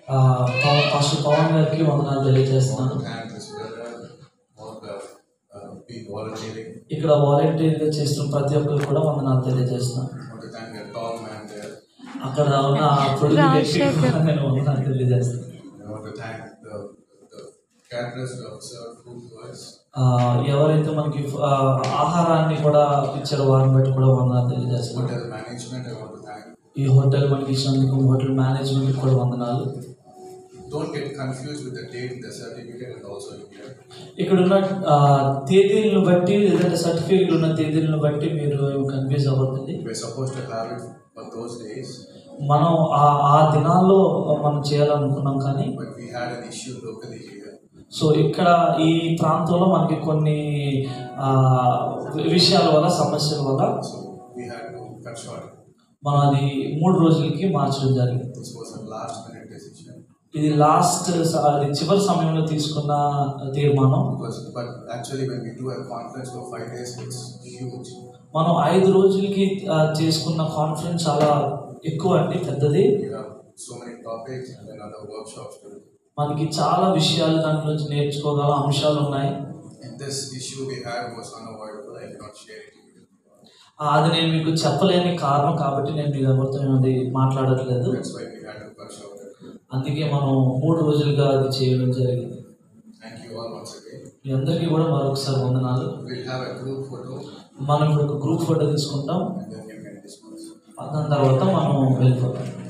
ఆ, పవ- ఫస్ట్ పవన్ గారికి వందనాలు I తెలియజేస్తున్నాను want to thank this brother, all the uh, people volunteering. ఇక్కడ వాలంటీర్గా చేస్తున్న ప్రతి ఒక్కరు కూడా వందనాలు తెలియజేస్తున్నాను I want to thank the tall man there. అక్కడ ఉన్న ఆ పొడుగు వ్యక్తికి కూడా నేను వందనాలు తెలియజేస్తాను I want to thank the, the caterers who have served food to us. ఆ, ఎవరైతే మనకి ఆ, ఆహారాన్ని కూడా ఇచ్చారో వారిని బట్టి కూడా వందనాలు తెలియజేస్తున్నాను Hotel management, I want to thank. ఈ హోటల్ మనకి ఇచ్చినందుకు హోటల్ మేనేజ్మెంట్ కూడా వందనాలు Don't get confused with the date, the certificate and also here. ఇక్కడ ఉన్న ఆ, తేదీలను బట్టి లేదంటే సర్టిఫికేట్లు ఉన్న తేదీలను బట్టి మీరు కన్ఫ్యూజ్ అవ్వద్దండి We're supposed to have it for those days, మనం ఆ ఆ దినాల్లో మనం చేయాలనుకున్నాం కానీ but we had an issue locally here. So ఇక్కడ ఈ ప్రాంతంలో మనకి కొన్ని ఆ, విషయాల వల్ల సమస్యల వల్ల So we had to cut short. మనం అది మూడు రోజులకి మార్చడం జరిగింది This was a last minute decision. ఇది లాస్ట్ అది చివరి సమయంలో తీసుకున్న తీర్మానం Because, but actually when we do a conference for five days, it's huge. మనం ఐదు రోజులకి ఆ, చేసుకున్న కాన్ఫరెన్స్ చాలా ఎక్కువ అండి పెద్దది We have so many topics and then other workshops to do. మనకి చాలా విషయాలు దాని నుంచి నేర్చుకోగల అంశాలు ఉన్నాయి And this issue we had was unavoidable. I cannot share it with you. ఆ, అది నేను మీకు చెప్పలేని కారణం కాబట్టి నేను మీ ఎవరితో అది మాట్లాడట్లేదు That's why we had to cut short. అందుకే మనం మూడు రోజులుగా అది చేయడం జరిగింది Thank you all once again. మీ అందరికీ కూడా మరొకసారి వందనాలు We'll have a group photo మనం ఇప్పుడు ఒక గ్రూప్ ఫోటో తీసుకుంటాం and then you can discuss. దాని తర్వాత మనం వెళ్ళిపోతాం